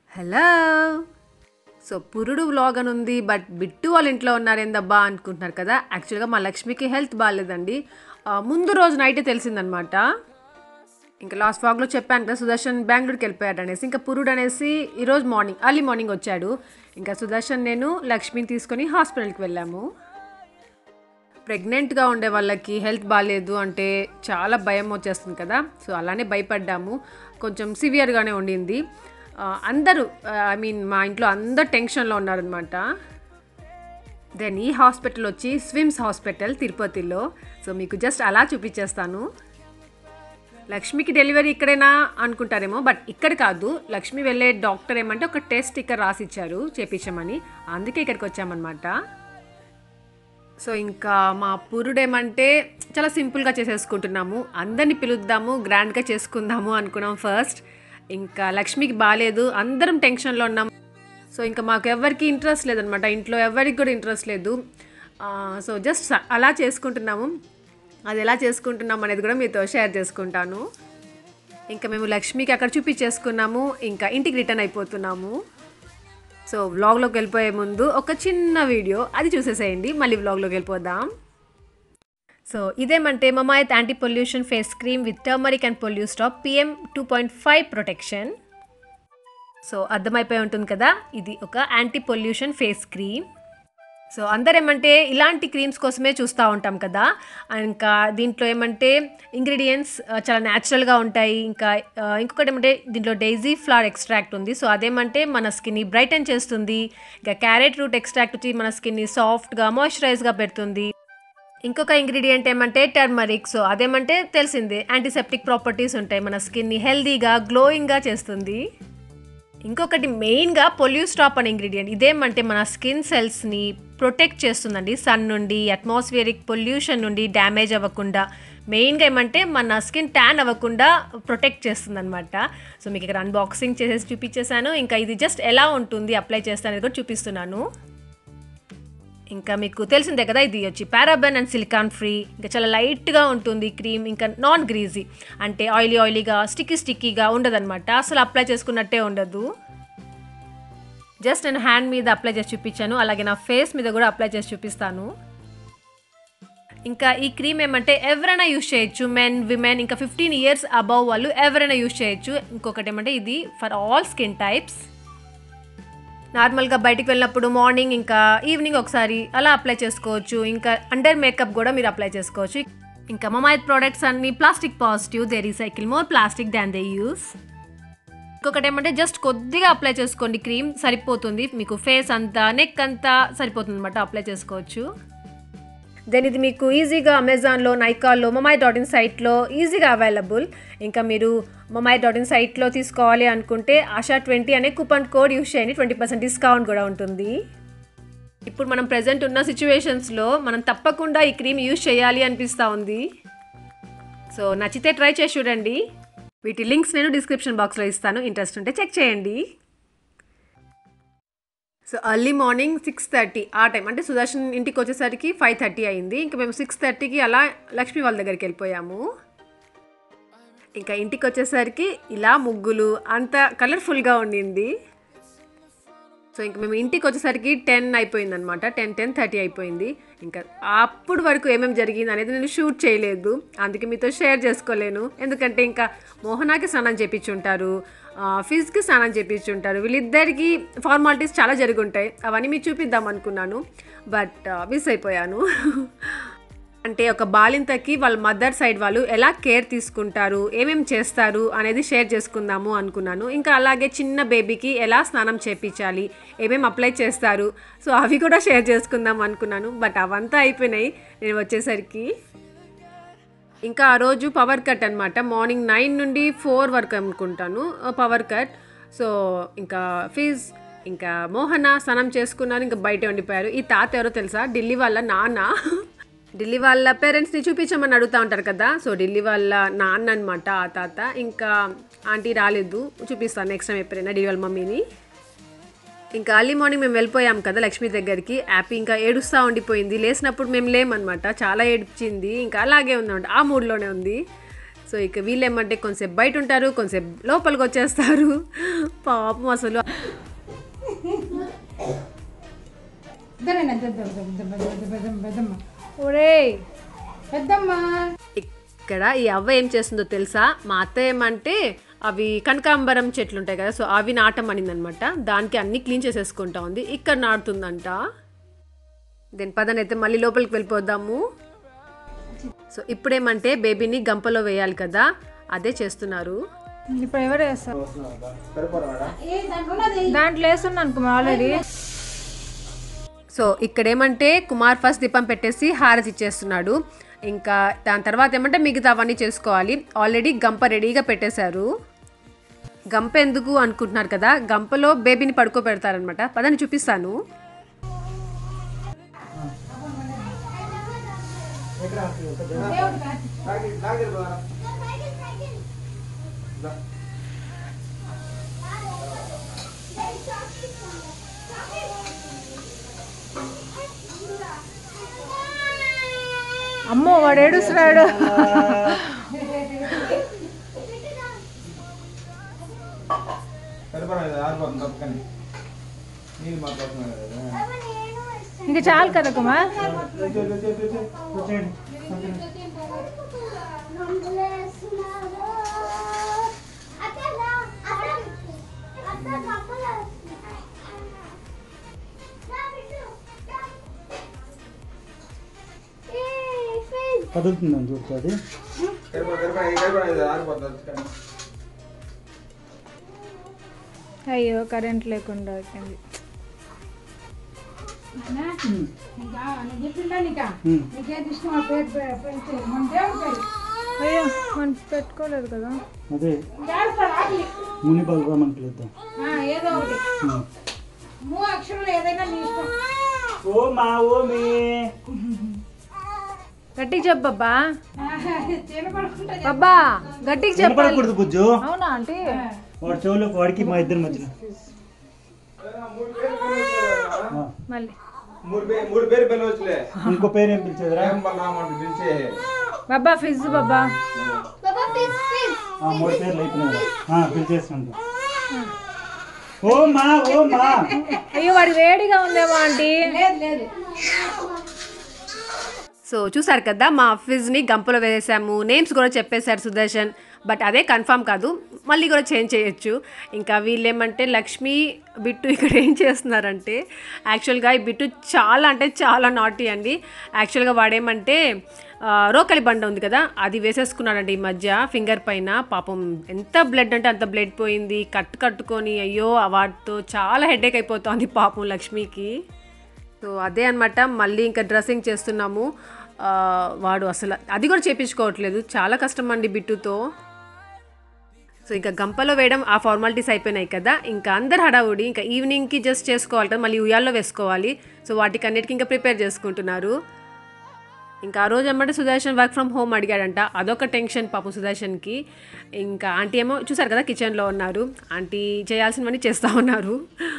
Hello so పురుడు vlog అని ఉంది బట్ బిట్టు వాళ్ళ ఇంట్లో ఉన్నారేందబ్బా అనుకుంటున్నారు కదా యాక్చువల్గా మా లక్ష్మికి హెల్త్ బాగాలేదండి ఆ, ముందు రోజు నైటే తెలిసిందనమాట ఇంకా లాస్ట్ వ్లాగ్లో చెప్పాను కదా సుదర్శన్ బెంగళూరుకి వెళ్ళిపోయాడు అనేసి ఇంకా పురుడు అనేసి ఈరోజు మార్నింగ్ అర్లీ మార్నింగ్ వచ్చాడు ఇంకా సుదర్శన్ నేను లక్ష్మిని తీసుకొని హాస్పిటల్కి వెళ్ళాము ప్రెగ్నెంట్గా ఉండే వాళ్ళకి హెల్త్ బాగాలేదు అంటే చాలా భయం వచ్చేస్తుంది కదా సో అలానే భయపడ్డాము కొంచెం సివియర్గానే ఉండింది ఆ, అందరూ ఐ మీన్ మా ఇంట్లో అందరు టెన్షన్లో ఉన్నారనమాట దెన్ ఈ హాస్పిటల్ వచ్చి స్విమ్స్ హాస్పిటల్ తిరుపతిలో సో మీకు జస్ట్ అలా చూపించేస్తాను లక్ష్మికి డెలివరీ ఇక్కడేనా అనుకుంటారేమో బట్ ఇక్కడ కాదు లక్ష్మి వెళ్ళే డాక్టర్ ఏమంటే ఒక టెస్ట్ ఇక్కడ రాసిచ్చారు చేపించమని అందుకే ఇక్కడికి వచ్చామన్నమాట సో ఇంకా మా పురుడేమంటే చాలా సింపుల్గా చేసేసుకుంటున్నాము అందరిని పిలుద్దాము గ్రాండ్గా చేసుకుందాము అనుకున్నాం ఫస్ట్ ఇంకా లక్ష్మికి బాగాలేదు అందరం టెన్షన్లో ఉన్నాం సో ఇంకా మాకు ఎవరికి ఇంట్రెస్ట్ లేదనమాట ఇంట్లో ఎవరికి కూడా ఇంట్రెస్ట్ లేదు ఆ, సో జస్ట్ అలా చేసుకుంటున్నాము అది ఎలా చేసుకుంటున్నాం అనేది కూడా మీతో షేర్ చేసుకుంటాను ఇంకా మేము లక్ష్మికి అక్కడ చూపించేసుకున్నాము ఇంకా ఇంటికి రిటర్న్ అయిపోతున్నాము సో వ్లాగ్లోకి వెళ్ళిపోయే ముందు ఒక చిన్న వీడియో అది చూసేసేయండి మళ్ళీ వ్లాగ్లోకి వెళ్ళిపోదాం సో ఇదేమంటే Mamaearth anti pollution face cream with turmeric and pollustop PM two point five protection so అర్థమైపోయి ఉంటుంది కదా ఇది ఒక anti pollution face cream so అందరు ఏమంటే ఇలాంటి క్రీమ్స్ కోసమే చూస్తూ ఉంటాం కదా ఇంకా దీంట్లో ఏమంటే ఇంగ్రీడియంట్స్ చాలా న్యాచురల్గా ఉంటాయి ఇంకా ఆ, ఇంకొకటి ఏమంటే దీంట్లో డైజీ ఫ్లవర్ ఎక్స్ట్రాక్ట్ ఉంది సో అదేమంటే మన స్కిన్ని బ్రైటన్ చేస్తుంది ఇంకా క్యారెట్ రూట్ ఎక్స్ట్రాక్ట్ వచ్చి మన స్కిన్ని సాఫ్ట్గా మాయిశ్చరైజ్గా పెడుతుంది ఇంకొక ఇంగ్రీడియంట్ ఏమంటే టర్మరిక్ సో అదేమంటే తెలిసిందే యాంటీసెప్టిక్ ప్రాపర్టీస్ ఉంటాయి మన స్కిన్ని హెల్దీగా గ్లోయింగ్గా చేస్తుంది ఇంకొకటి మెయిన్గా పొల్యూస్టాప్ అనే ఇంగ్రీడియంట్ ఇదేమంటే మన స్కిన్ సెల్స్ని ప్రొటెక్ట్ చేస్తుందండి సన్ నుండి అట్మాస్ఫియరిక్ పొల్యూషన్ నుండి డ్యామేజ్ అవ్వకుండా మెయిన్గా ఏమంటే మన స్కిన్ ట్యాన్ అవ్వకుండా ప్రొటెక్ట్ చేస్తుందన్నమాట సో మీకు ఇక్కడ అన్బాక్సింగ్ చేసేసి చూపించేశాను ఇంకా ఇది జస్ట్ ఎలా ఉంటుంది అప్లై చేస్తాను అనేది కూడా చూపిస్తున్నాను ఇంకా మీకు తెలిసిందే కదా ఇది వచ్చి పారాబెన్ అండ్ సిలికాన్ ఫ్రీ ఇంకా చాలా లైట్గా ఉంటుంది క్రీమ్ ఇంకా నాన్ గ్రీజీ అంటే ఆయిలీ ఆయిలీగా స్టిక్కీ స్టిక్కీగా ఉండదన్నమాట అసలు అప్లై చేసుకున్నట్టే ఉండదు జస్ట్ నేను హ్యాండ్ మీద అప్లై చేసి చూపించాను అలాగే నా ఫేస్ మీద కూడా అప్లై చేసి చూపిస్తాను ఇంకా ఈ క్రీమ్ ఏమంటే ఎవరైనా యూజ్ చేయొచ్చు మెన్ విమెన్ ఇంకా ఫిఫ్టీన్ ఇయర్స్ అబవ్ వాళ్ళు ఎవరైనా యూజ్ చేయొచ్చు ఇంకొకటి ఏమంటే ఇది ఫర్ ఆల్ స్కిన్ టైప్స్ నార్మల్గా బయటికి వెళ్ళినప్పుడు మార్నింగ్ ఇంకా ఈవినింగ్ ఒకసారి అలా అప్లై చేసుకోవచ్చు ఇంకా అండర్ మేకప్ కూడా మీరు అప్లై చేసుకోవచ్చు ఇంకా మమాయిత్ ప్రోడక్ట్స్ అన్ని plastic positive they recycle more plastic than they use ఇంకొకటి ఏమంటే జస్ట్ కొద్దిగా అప్లై చేసుకోండి క్రీమ్ సరిపోతుంది మీకు ఫేస్ అంతా నెక్ అంతా సరిపోతుంది అనమాట అప్లై చేసుకోవచ్చు దెన్ ఇది మీకు ఈజీగా అమెజాన్లో నైకాల్లో మమాయ్ డాట్ ఇన్ సైట్లో ఈజీగా అవైలబుల్ ఇంకా మీరు మమాయ్ డాట్ ఇన్ సైట్లో తీసుకోవాలి అనుకుంటే ఆశా ట్వంటీ అనే కూపన్ కోడ్ యూస్ చేయండి ట్వంటీ పర్సెంట్ డిస్కౌంట్ కూడా ఉంటుంది ఇప్పుడు మనం ప్రజెంట్ ఉన్న సిచ్యువేషన్స్లో మనం తప్పకుండా ఈ క్రీమ్ యూస్ చేయాలి అనిపిస్తూ ఉంది సో నచ్చితే ట్రై చేసి చూడండి వీటి లింక్స్ నేను డిస్క్రిప్షన్ బాక్స్లో ఇస్తాను ఇంట్రెస్ట్ ఉంటే చెక్ చేయండి so early morning six thirty ఆ టైం అంటే సుదర్శన్ ఇంటికి వచ్చేసరికి ఫైవ్ థర్టీ అయింది ఇంకా మేము సిక్స్ థర్టీకి అలా లక్ష్మి వాళ్ళ దగ్గరికి వెళ్ళిపోయాము ఇంకా ఇంటికి వచ్చేసరికి ఇలా ముగ్గులు అంత కలర్ఫుల్గా ఉండింది సో ఇంక మేము ఇంటికి వచ్చేసరికి టెన్ అయిపోయింది అనమాట టెన్ టెన్ థర్టీ అయిపోయింది ఇంకా అప్పుడు వరకు ఏమేమి జరిగింది అనేది నేను షూట్ చేయలేదు అందుకే మీతో షేర్ చేసుకోలేను ఎందుకంటే ఇంకా మోహనాకి స్నానం చేపించుంటారు ఫిజ్కి స్నానం చేపించుంటారు వీళ్ళిద్దరికి ఫార్మాలిటీస్ చాలా జరిగి ఉంటాయి అవన్నీ మీకు చూపిద్దాం అనుకున్నాను బట్ మిస్ అయిపోయాను అంటే ఒక బాలింతకి వాళ్ళ మదర్ సైడ్ వాళ్ళు ఎలా కేర్ తీసుకుంటారు ఏమేమి చేస్తారు అనేది షేర్ చేసుకుందాము అనుకున్నాను ఇంకా అలాగే చిన్న బేబీకి ఎలా స్నానం చేపించాలి ఏమేమి అప్లై చేస్తారు సో అవి కూడా షేర్ చేసుకుందాం అనుకున్నాను బట్ అవంతా అయిపోయినాయి నేను వచ్చేసరికి ఇంకా ఆ రోజు పవర్ కట్ అనమాట మార్నింగ్ నైన్ నుండి ఫోర్ వరకు అనుకుంటాను పవర్ కట్ సో ఇంకా ఫీజ్ ఇంకా మోహన స్నానం చేసుకున్నారు ఇంకా బయట ఉండిపోయారు ఈ తాత ఎవరో తెలుసా ఢిల్లీ వాళ్ళ నాన్న ఢిల్లీ వాళ్ళ పేరెంట్స్ని చూపించమని అడుగుతూ ఉంటారు కదా సో ఢిల్లీ వాళ్ళ నాన్న అనమాట ఆ తాత ఇంకా ఆంటీ రాలేదు చూపిస్తాను నెక్స్ట్ టైం ఎప్పుడైనా ఢిల్లీ వాళ్ళ మమ్మీని ఇంకా అర్లీ మార్నింగ్ మేము వెళ్ళిపోయాం కదా లక్ష్మి దగ్గరికి యాపీ ఇంకా ఏడుస్తూ ఉండిపోయింది లేచినప్పుడు మేము లేమన్నమాట చాలా ఏడ్చింది ఇంకా అలాగే ఉందన్నమాట ఆ మూడ్లోనే ఉంది సో ఇక వీళ్ళేమంటే కొంచెంసేపు బయట ఉంటారు కొంచెంసేపు లోపలికి వచ్చేస్తారు పాపం అసలు ఇద్దరేనా పెద్ద పెద్ద పెద్ద పెద్ద పెద్దమ్మ ఒరే పెద్దమ్మ ఇక్కడ ఈ అవ్వ ఏం చేస్తుందో తెలుసా మా అత్త ఏమంటే అవి కనకాంబరం చెట్లు ఉంటాయి కదా సో అవి నాటమనింది అనమాట దానికి అన్ని క్లీన్ చేసేసుకుంటా ఉంది ఇక్కడ నాటుతుందంట దీని పదనైతే మళ్ళీ లోపలికి వెళ్ళిపోదాము సో ఇప్పుడేమంటే బేబీని గంపలో వేయాలి కదా అదే చేస్తున్నారు ఇప్పుడు ఎవరు వేస్తారు దాంట్లో వేస్తున్నాను కుమార్ ఆల్రెడీ సో ఇక్కడ ఏమంటే కుమార్ ఫస్ట్ దీపం పెట్టేసి హారతి ఇచ్చేస్తున్నాడు ఇంకా దాని తర్వాత ఏమంటే మిగతా అవన్నీ చేసుకోవాలి ఆల్రెడీ గంప రెడీగా పెట్టేశారు గంప ఎందుకు అనుకుంటున్నారు కదా గంపలో బేబీని పడుకోబెడతారనమాట పదని చూపిస్తాను అమ్మో వాడు ఏడుస్తున్నాడు నీళ్ళు మాట్లాడుతున్నారు కదా ఇంకా చాలు కదా కుమార్ కదులుతుందని చూస్తే అది గడప గడప గడప ఇది ఆరిపోతుంది కానీ అయ్యో కరెంట్ లేకుండా అయిపోయింది ఇంకా నేను చెప్పిందా నీకా ఉమ్. నీకేది ఇష్టం ఆ పేరు పే- పేరు మన దేవుడి పేరు అయ్యో మనం పెట్టుకోలేదు కదా అదే ఏడుస్తాడు ఆకలి ముని బలరామన్ పిలుద్దాం ఆ, ఏదో ఒకటి ఉమ్. మూడు అక్షరాలు ఏదైనా నీ ఇష్టం ఓ మా ఓ మీ గట్టిగా చెప్పు బాబా తినపడుకుంటా బాబా గట్టిగా చెప్పాలి వినపడకూడదు బుజ్జు అవునా ఆంటీ వాడి చెవులు వాడికి మా ఇద్దరి మధ్యన ఆ. మళ్ళీ మూడు పేరు మూడు పేరు పిలవచ్చులే ఇంకో పేరు ఏం పిలిచేదిరా ఏం బలరామంటే పిలిచే బాబా ఫిజ్ బాబా ఆ, మూడు పేర్లు అయిపోయినాయి ఆ, పిలిచేసుకుంటాం ఓ మా ఓ మా అయ్యో వాడి వేడిగా ఉందేమో ఆంటీ లేదు లేదు సో చూసారు కదా మా ఫిజ్ని గంపలో వేసాము నేమ్స్ కూడా చెప్పేశారు సుదర్శన్ బట్ అదే కన్ఫామ్ కాదు మళ్ళీ కూడా చేంజ్ చేయొచ్చు ఇంకా వీళ్ళేమంటే లక్ష్మి బిట్టు ఇక్కడ ఏం చేస్తున్నారంటే యాక్చువల్గా ఈ బిట్టు చాలా అంటే చాలా నాటీ అండి యాక్చువల్గా వాడేమంటే ఆ, రోకలి బండ ఉంది కదా అది వేసేసుకున్నాడండి ఈ మధ్య ఫింగర్ పైన పాపం ఎంత బ్లడ్ అంటే అంత బ్లడ్ పోయింది కట్టు కట్టుకొని అయ్యో వాటితో చాలా హెడేక్ అయిపోతుంది పాపం లక్ష్మికి సో అదే అనమాట మళ్ళీ ఇంకా డ్రెస్సింగ్ చేస్తున్నాము ఆ, వాడు అసలు అది కూడా చేపించుకోవట్లేదు చాలా కష్టం అండి బిట్టుతో సో ఇంకా గంపలో వేయడం ఆ ఫార్మాలిటీస్ అయిపోయినాయి కదా ఇంకా అందరు హడావుడి ఇంకా ఈవినింగ్కి జస్ట్ చేసుకోవాలి కదా మళ్ళీ ఉయ్యాల్లో వేసుకోవాలి సో వాటికి అన్నిటికీ ఇంకా ప్రిపేర్ చేసుకుంటున్నారు ఇంకా ఆ రోజు అన్నమాట సుదర్శన్ వర్క్ ఫ్రమ్ హోమ్ అడిగాడంట అదొక టెన్షన్ పాపం సుదర్శన్కి ఇంకా ఆంటీ ఏమో చూసారు కదా కిచెన్లో ఉన్నారు ఆంటీ చేయాల్సినవన్నీ చేస్తూ ఉన్నారు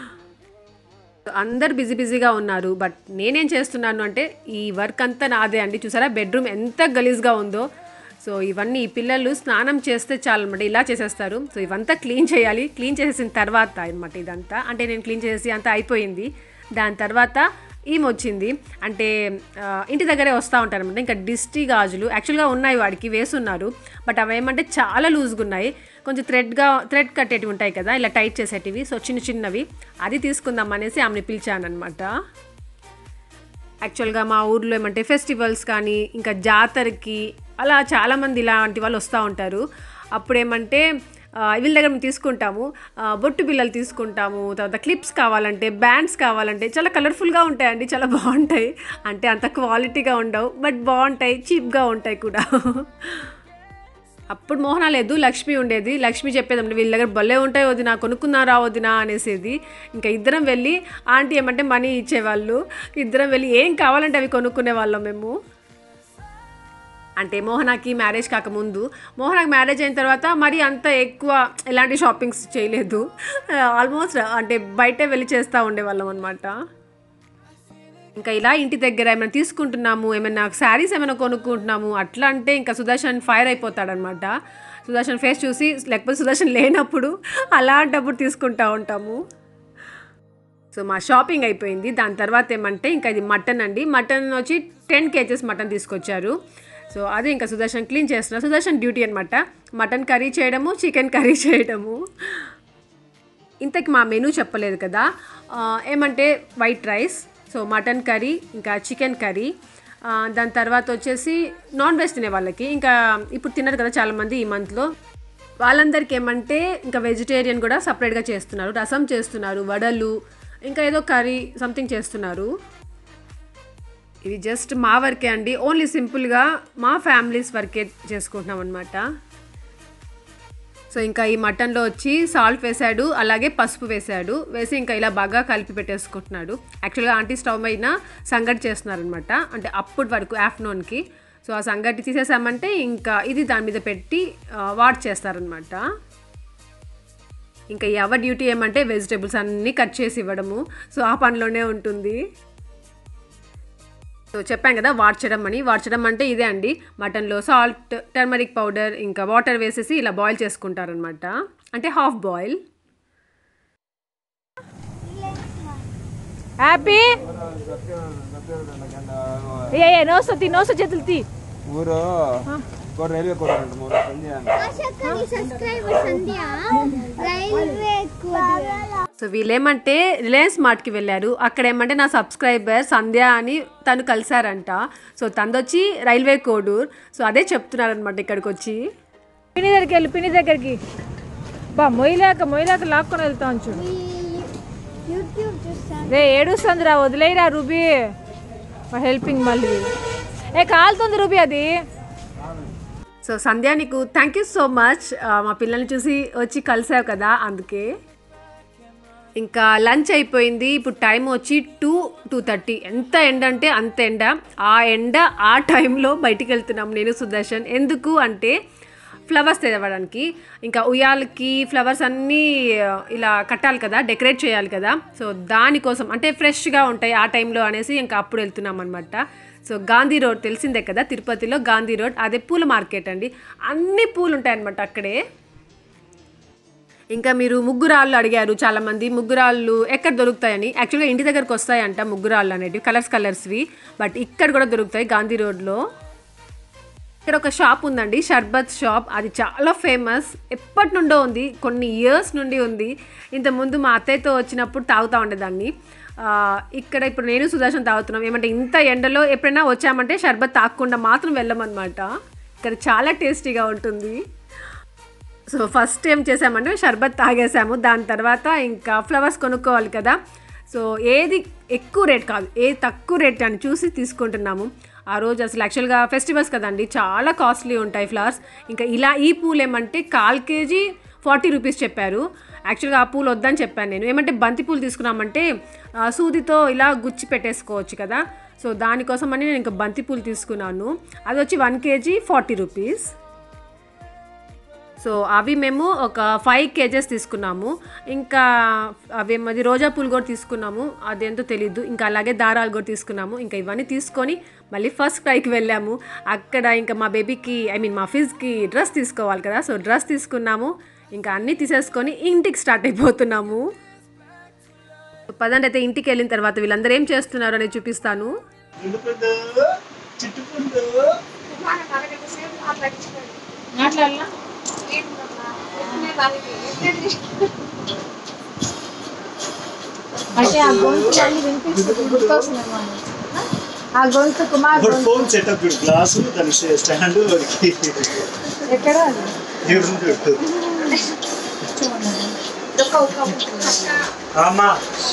అందరు బిజీ బిజీగా ఉన్నారు బట్ నేనేం చేస్తున్నాను అంటే ఈ వర్క్ అంతా నాదే అండి చూసారా బెడ్రూమ్ ఎంత గలీజ్గా ఉందో సో ఇవన్నీ ఈ పిల్లలు స్నానం చేస్తే చాలు అనమాట ఇలా చేసేస్తారు సో ఇవంతా క్లీన్ చేయాలి క్లీన్ చేసేసిన తర్వాత అనమాట ఇదంతా అంటే నేను క్లీన్ చేసి అంతా అయిపోయింది దాని తర్వాత ఈమె వచ్చింది అంటే ఆ, ఇంటి దగ్గరే వస్తూ ఉంటారనమాట ఇంకా డిస్టీ గాజులు యాక్చువల్గా ఉన్నాయి వాడికి వేసున్నారు బట్ అవి ఏమంటే చాలా లూజ్గా ఉన్నాయి కొంచెం థ్రెడ్గా థ్రెడ్ కట్టేటివి ఉంటాయి కదా ఇలా టైట్ చేసేటివి సో చిన్న చిన్నవి అది తీసుకుందాం అనేసి ఆమెను పిలిచాను అనమాట యాక్చువల్గా మా ఊర్లో ఏమంటే ఫెస్టివల్స్ కానీ ఇంకా జాతరకి అలా చాలామంది ఇలాంటి వాళ్ళు వస్తూ ఉంటారు అప్పుడేమంటే ఆ, వీళ్ళ దగ్గర మేము తీసుకుంటాము ఆ, బొట్టు బిల్లలు తీసుకుంటాము తర్వాత క్లిప్స్ కావాలంటే బ్యాండ్స్ కావాలంటే చాలా కలర్ఫుల్గా ఉంటాయండి చాలా బాగుంటాయి అంటే అంత క్వాలిటీగా ఉండవు బట్ బాగుంటాయి చీప్గా ఉంటాయి కూడా అప్పుడు మోహన లేదు లక్ష్మి ఉండేది లక్ష్మి చెప్పేది అంటే వీళ్ళ దగ్గర భలే ఉంటాయి వదినా కొనుక్కున్నారా వదినా అనేసేది ఇంకా ఇద్దరం వెళ్ళి ఆంటీ ఏమంటే మనీ ఇచ్చేవాళ్ళు ఇద్దరం వెళ్ళి ఏం కావాలంటే అవి కొనుక్కునే వాళ్ళం మేము అంటే మోహనాకి మ్యారేజ్ కాకముందు మోహనాకి మ్యారేజ్ అయిన తర్వాత మరి అంత ఎక్కువ ఎలాంటి షాపింగ్స్ చేయలేదు ఆల్మోస్ట్ అంటే బయటే వెళ్ళి చేస్తూ ఉండేవాళ్ళం అనమాట ఇంకా ఇలా ఇంటి దగ్గర ఏమైనా తీసుకుంటున్నాము ఏమైనా శారీస్ ఏమైనా కొనుక్కుంటున్నాము అట్లా అంటే ఇంకా సుదర్శన్ ఫైర్ అయిపోతాడనమాట సుదర్శన్ ఫేస్ చూసి లేకపోతే సుదర్శన్ లేనప్పుడు అలాంటప్పుడు తీసుకుంటా ఉంటాము సో మా షాపింగ్ అయిపోయింది దాని తర్వాత ఏమంటే ఇంకా ఇది మటన్ అండి మటన్ వచ్చి టెన్ కేజెస్ మటన్ తీసుకొచ్చారు సో అదే ఇంకా సుదర్శన్ క్లీన్ చేస్తున్నారు సుదర్శన్ డ్యూటీ అనమాట మటన్ కర్రీ చేయడము చికెన్ కర్రీ చేయడము ఇంతకి మా మెనూ చెప్పలేదు కదా ఆ, ఏమంటే white rice so mutton curry ఇంకా చికెన్ కర్రీ ఆ, దాని తర్వాత వచ్చేసి నాన్ వెజ్ తినే వాళ్ళకి ఇంకా ఇప్పుడు తిన్నారు కదా చాలామంది ఈ మంత్లో వాళ్ళందరికీ ఏమంటే ఇంకా వెజిటేరియన్ కూడా సపరేట్గా చేస్తున్నారు రసం చేస్తున్నారు వడలు ఇంకా ఏదో కర్రీ సంథింగ్ చేస్తున్నారు ఇది జస్ట్ మా వరకే అండి ఓన్లీ సింపుల్గా మా ఫ్యామిలీస్ వరకే చేసుకుంటున్నాం అనమాట సో ఇంకా ఈ మటన్లో వచ్చి సాల్ట్ వేసాడు అలాగే పసుపు వేసాడు వేసి ఇంకా ఇలా బాగా కలిపి పెట్టేసుకుంటున్నాడు యాక్చువల్గా ఆంటీ స్టవ్ పైన సంగటి చేస్తున్నారనమాట అంటే అప్పటి వరకు ఆఫ్టర్నూన్కి సో ఆ సంగటి తీసేసామంటే ఇంకా ఇది దాని మీద పెట్టి వాట్ చేస్తారనమాట ఇంకా ఎవరి డ్యూటీ ఏమంటే వెజిటేబుల్స్ అన్నీ కట్ చేసి ఇవ్వడము సో ఆ పనిలోనే ఉంటుంది సో చెప్పాను కదా వాడ్చడం అని వాడ్చడం అంటే ఇదే అండి మటన్లో సాల్ట్ టర్మరిక్ పౌడర్ ఇంకా వాటర్ వేసేసి ఇలా బాయిల్ చేసుకుంటారనమాట అంటే హాఫ్ బాయిల్ హ్యాపీ ఏ ఏ నోసు తీ నోసు చేతులు తీ ఊరు కూడా రైల్వే కూడా మూడు పని చేయాలి ఆశకని సబ్స్క్రైబర్ సంధ్య రైల్వే కోడ్ సో వీళ్ళేమంటే రిలయన్స్ మార్ట్కి వెళ్ళారు అక్కడ ఏమంటే నా సబ్స్క్రైబర్ సంధ్య అని తను కలిశారంట సో తనదొచ్చి రైల్వే కోడూర్ సో అదే చెప్తున్నారనమాట ఇక్కడికి వచ్చి పిన్ని దగ్గరికి వెళ్ళి పిన్ని దగ్గరికి బా మొయ్యలేక మొయ్యలేక లాక్కొని వెళ్తాం చూడు యూట్యూబ్ చూస్తాను రే ఏడుస్తుందిరా వదిలేయరా రూబీ హెల్పింగ్ మళ్ళీ ఏ కాలుతుంది రూబీ అది సో సంధ్య నీకు థ్యాంక్ యూ సో మచ్ మా పిల్లల్ని చూసి వచ్చి కలిసావు కదా అందుకే ఇంకా లంచ్ అయిపోయింది ఇప్పుడు టైం వచ్చి టూ టూ థర్టీ ఎంత ఎండ అంటే అంత ఎండ ఆ ఎండ ఆ టైంలో బయటికి వెళ్తున్నాం నేను సుదర్శన్ ఎందుకు అంటే ఫ్లవర్స్ తెరవడానికి ఇంకా ఉయ్యాలకి ఫ్లవర్స్ అన్నీ ఆ, ఇలా కట్టాలి కదా డెకరేట్ చేయాలి కదా సో దానికోసం అంటే ఫ్రెష్గా ఉంటాయి ఆ టైంలో అనేసి ఇంకా అప్పుడు వెళ్తున్నాం అనమాట సో గాంధీ రోడ్ తెలిసిందే కదా తిరుపతిలో గాంధీ రోడ్ అదే పూల మార్కెట్ అండి అన్ని పూలు ఉంటాయన్నమాట అక్కడే ఇంకా మీరు ముగ్గురాళ్ళు అడిగారు చాలామంది ముగ్గురాళ్ళు ఎక్కడ దొరుకుతాయని యాక్చువల్గా ఇంటి దగ్గరకు వస్తాయంట ముగ్గురాళ్ళు అనేటివి కలర్స్ కలర్స్వి బట్ ఇక్కడ కూడా దొరుకుతాయి గాంధీ రోడ్లో ఇక్కడ ఒక షాప్ ఉందండి షర్బత్ షాప్ అది చాలా ఫేమస్ ఎప్పటి నుండో ఉంది కొన్ని ఇయర్స్ నుండి ఉంది ఇంతకుముందు మా అత్తయ్యతో వచ్చినప్పుడు తాగుతూ ఉండేదాన్ని ఆ, ఇక్కడ ఇప్పుడు నేను సుదర్శన్ తాగుతున్నాం ఏమంటే ఇంత ఎండలో ఎప్పుడైనా వచ్చామంటే షర్బత్ తాగకుండా మాత్రం వెళ్ళమన్నమాట ఇక్కడ చాలా టేస్టీగా ఉంటుంది సో ఫస్ట్ ఏం చేసామంటే షర్బత్ తాగేసాము దాని తర్వాత ఇంకా ఫ్లవర్స్ కొనుక్కోవాలి కదా సో ఏది ఎక్కువ రేట్ కాదు ఏది తక్కువ రేట్ అని చూసి తీసుకుంటున్నాము ఆ రోజు అసలు యాక్చువల్గా ఫెస్టివల్స్ కదండి చాలా కాస్ట్లీ ఉంటాయి ఫ్లవర్స్ ఇంకా ఇలా ఈ పూలు ఏమంటే కాల్ కేజీ ఫార్టీ రూపీస్ చెప్పారు యాక్చువల్గా ఆ పూలు వద్దని చెప్పాను నేను ఏమంటే బంతి పూలు తీసుకున్నామంటే ఆ, సూదితో ఇలా గుచ్చి పెట్టేసుకోవచ్చు కదా సో దానికోసమని నేను ఇంకా బంతి పూలు తీసుకున్నాను అది వచ్చి one kg forty rupees so అవి మేము ఒక ఫైవ్ కేజెస్ తీసుకున్నాము ఇంకా అవి అది రోజా పూలు కూడా తీసుకున్నాము అదేంటో తెలీదు ఇంకా అలాగే దారాలు కూడా తీసుకున్నాము ఇంకా ఇవన్నీ తీసుకొని మళ్ళీ ఫస్ట్ క్రైకి వెళ్ళాము అక్కడ ఇంకా మా బేబీకి ఐ మీన్ మా ఫిజ్కి డ్రెస్ తీసుకోవాలి కదా సో డ్రెస్ తీసుకున్నాము ఇంకా అన్నీ తీసేసుకొని ఇంటికి స్టార్ట్ అయిపోతున్నాము పదండి అయితే ఇంటికి వెళ్ళిన తర్వాత వీళ్ళందరూ ఏం చేస్తున్నారు అనేది చూపిస్తాను అంటే ఆ గొంతు మళ్ళీ వినిపిస్తుంది గుర్తొస్తుందేమో అని. ఆ గొంతు కుమార్ ఇప్పుడు గొంతు ఫోన్ సెటప్ చూడు గ్లాసు దాని స్టాండ్ వాడికి ఎక్కడ అది ఎవరు చూడు అమ్మా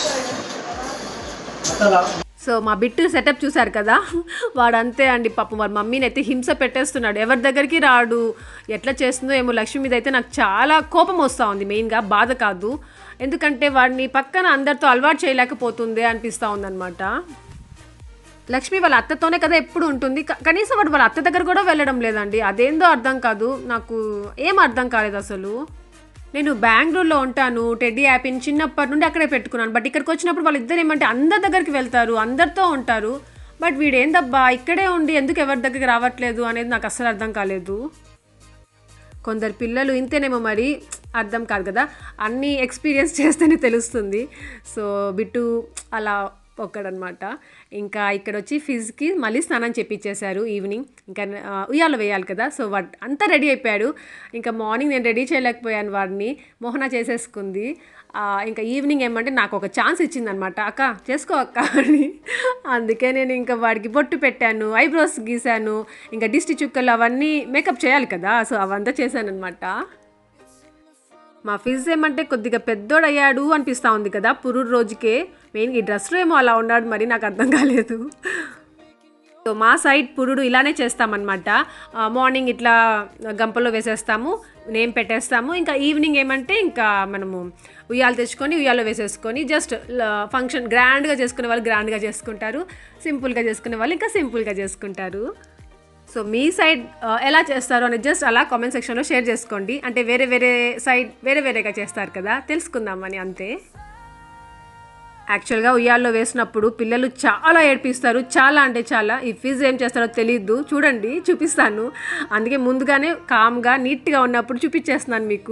అసలు సో మా బిట్టు సెటప్ చూశారు కదా వాడు అంతే అండి పాపం వాడి మమ్మీని అయితే హింస పెట్టేస్తున్నాడు ఎవరి దగ్గరికి రాడు ఎట్లా చేస్తుందో ఏమో లక్ష్మి మీద అయితే నాకు చాలా కోపం వస్తూ ఉంది మెయిన్గా బాధ కాదు ఎందుకంటే వాడిని పక్కన అందరితో అలవాటు చేయలేకపోతుంది అనిపిస్తూ ఉందన్నమాట లక్ష్మి వాళ్ళ అత్తతోనే కదా ఎప్పుడు ఉంటుంది క- కనీసం వాడు వాళ్ళ అత్త దగ్గర కూడా వెళ్ళడం లేదండి అదేందో అర్థం కాదు నాకు ఏం అర్థం కాలేదు అసలు నేను బెంగళూరులో ఉంటాను టెడ్డీ యాపిని చిన్నప్పటి నుండి అక్కడే పెట్టుకున్నాను బట్ ఇక్కడికి వచ్చినప్పుడు వాళ్ళిద్దరు ఏమంటే అందరి దగ్గరికి వెళ్తారు అందరితో ఉంటారు బట్ వీడు ఏందబ్బా ఇక్కడే ఉండి ఎందుకు ఎవరి దగ్గరికి రావట్లేదు అనేది నాకు అస్సలు అర్థం కాలేదు కొందరు పిల్లలు ఇంతేనేమో మరి అర్థం కాదు కదా అన్నీ ఎక్స్పీరియన్స్ చేస్తేనే తెలుస్తుంది సో బిట్టు అలా ఒక్కడనమాట ఇంకా ఇక్కడ వచ్చి ఫిజ్కి మళ్ళీ స్నానం చేపించేశారు ఈవినింగ్ ఇంకా ఆ, ఉయ్యాల వేయాలి కదా సో వాట్ అంతా రెడీ అయిపోయాడు ఇంకా మార్నింగ్ నేను రెడీ చేయలేకపోయాను వాడిని మోహన చేసేసుకుంది ఆ, ఇంకా ఈవినింగ్ ఏమంటే నాకు ఒక ఛాన్స్ ఇచ్చిందనమాట అక్క చేసుకో అక్క అని అందుకే నేను ఇంకా వాడికి బొట్టు పెట్టాను ఐబ్రోస్ గీశాను ఇంకా దిష్టి చుక్కలు అవన్నీ మేకప్ చేయాలి కదా సో అవంతా చేశాను అనమాట మా ఫిజ్ ఏమంటే కొద్దిగా పెద్దోడయ్యాడు అనిపిస్తూ ఉంది కదా పురుడు రోజుకే మెయిన్ ఈ డ్రెస్లో ఏమో అలా ఉన్నాడు మరి నాకు అర్థం కాలేదు సో మా సైడ్ పురుడు ఇలానే చేస్తామన్నమాట ఆ, మార్నింగ్ ఇట్లా గంపలో వేసేస్తాము నేమ్ పెట్టేస్తాము ఇంకా ఈవినింగ్ ఏమంటే ఇంకా మనము ఉయ్యాలు తెచ్చుకొని ఉయ్యాలో వేసేసుకొని జస్ట్ ఫంక్షన్ గ్రాండ్గా చేసుకునే వాళ్ళు గ్రాండ్గా చేసుకుంటారు సింపుల్గా చేసుకునే వాళ్ళు ఇంకా సింపుల్గా చేసుకుంటారు సో మీ సైడ్ ఆ, ఎలా చేస్తారు అనేది జస్ట్ అలా కామెంట్ సెక్షన్లో షేర్ చేసుకోండి అంటే వేరే వేరే సైడ్ వేరే వేరేగా చేస్తారు కదా తెలుసుకుందామని అంతే యాక్చువల్గా ఉయ్యాల్లో వేసినప్పుడు పిల్లలు చాలా ఏడ్పిస్తారు చాలా అంటే చాలా ఈ ఫీజు ఏం చేస్తారో తెలియదు చూడండి చూపిస్తాను అందుకే ముందుగానే కామ్గా నీట్గా ఉన్నప్పుడు చూపించేస్తున్నాను మీకు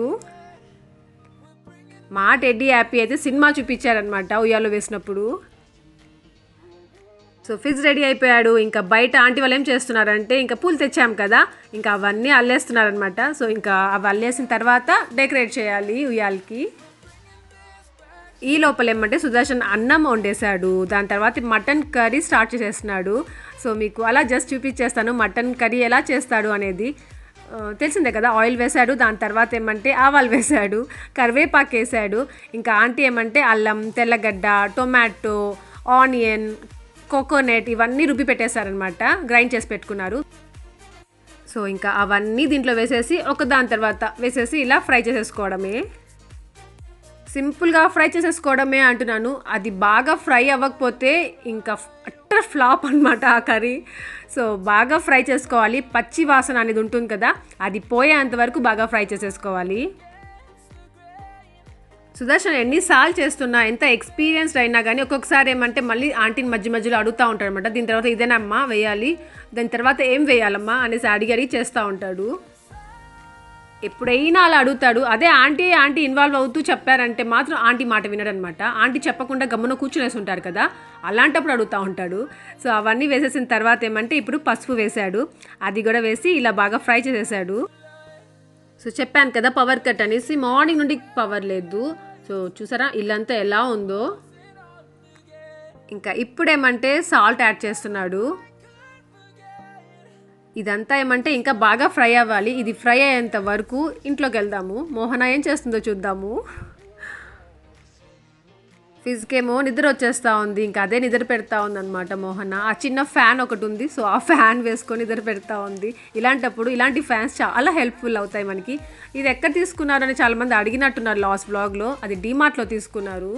మా టెడ్డీ హ్యాపీ అయితే సినిమా చూపించారనమాట ఉయ్యాల్లో వేసినప్పుడు సో ఫిజ్ రెడీ అయిపోయాడు ఇంకా బయట ఆంటీ వాళ్ళు ఏం చేస్తున్నారంటే ఇంకా పూలు తెచ్చాం కదా ఇంకా అవన్నీ అల్లేస్తున్నారనమాట సో ఇంకా అవి అల్లేసిన తర్వాత డెకరేట్ చేయాలి ఉయ్యాలకి ఈ లోపల ఏమంటే సుదర్శన్ అన్నం వండేశాడు దాని తర్వాత మటన్ కర్రీ స్టార్ట్ చేసేస్తున్నాడు సో మీకు అలా జస్ట్ చూపించేస్తాను మటన్ కర్రీ ఎలా చేస్తాడు అనేది ఆ, తెలిసిందే కదా ఆయిల్ వేశాడు దాని తర్వాత ఏమంటే ఆవాలు వేశాడు కరివేపాకు వేసాడు ఇంకా ఆంటీ ఏమంటే అల్లం తెల్లగడ్డ టొమాటో ఆనియన్ కోకోనట్ ఇవన్నీ రుబ్బి పెట్టేశారనమాట గ్రైండ్ చేసి పెట్టుకున్నారు సో ఇంకా అవన్నీ దీంట్లో వేసేసి ఒక దాని తర్వాత వేసేసి ఇలా ఫ్రై చేసేసుకోవడమే సింపుల్గా ఫ్రై చేసేసుకోవడమే అంటున్నాను అది బాగా ఫ్రై అవ్వకపోతే ఇంకా అట్టర్ ఫ్లాప్ అనమాట ఆ కర్రీ సో బాగా ఫ్రై చేసుకోవాలి పచ్చి వాసన అనేది ఉంటుంది కదా అది పోయేంత వరకు బాగా ఫ్రై చేసేసుకోవాలి సుదర్శన్ ఎన్నిసార్లు చేస్తున్నా ఎంత ఎక్స్పీరియన్స్డ్ అయినా కానీ ఒక్కొక్కసారి ఏమంటే మళ్ళీ ఆంటీని మధ్య మధ్యలో అడుగుతూ ఉంటాడు అనమాట దీని తర్వాత ఇదేనమ్మా వేయాలి దాని తర్వాత ఏం వేయాలమ్మా అనేసి అడిగి అడిగి చేస్తూ ఉంటాడు ఎప్పుడైనా అలా అడుగుతాడు అదే ఆంటీ ఆంటీ ఇన్వాల్వ్ అవుతూ చెప్పారంటే మాత్రం ఆంటీ మాట వినడనమాట ఆంటీ చెప్పకుండా గమ్మున కూర్చునేసి ఉంటారు కదా అలాంటప్పుడు అడుగుతూ ఉంటాడు సో అవన్నీ వేసేసిన తర్వాత ఏమంటే ఇప్పుడు పసుపు వేశాడు అది కూడా వేసి ఇలా బాగా ఫ్రై చేసేసాడు సో చెప్పాను కదా పవర్ కట్ అనేసి మార్నింగ్ నుండి పవర్ లేదు సో చూసారా ఇల్లంతా ఎలా ఉందో ఇంకా ఇప్పుడేమంటే సాల్ట్ యాడ్ చేస్తున్నాడు ఇదంతా ఏమంటే ఇంకా బాగా ఫ్రై అవ్వాలి ఇది ఫ్రై అయ్యేంత వరకు ఇంట్లోకి వెళ్దాము మోహన ఏం చేస్తుందో చూద్దాము ఫిజ్కేమో నిద్ర వచ్చేస్తూ ఉంది ఇంకా అదే నిద్ర పెడతా ఉంది అనమాట మోహన ఆ చిన్న ఫ్యాన్ ఒకటి ఉంది సో ఆ ఫ్యాన్ వేసుకొని నిద్ర పెడతా ఉంది ఇలాంటప్పుడు ఇలాంటి ఫ్యాన్స్ చాలా హెల్ప్ఫుల్ అవుతాయి మనకి ఇది ఎక్కడ తీసుకున్నారని చాలామంది అడిగినట్టున్నారు లాస్ట్ బ్లాగ్లో అది డీమార్ట్లో తీసుకున్నారు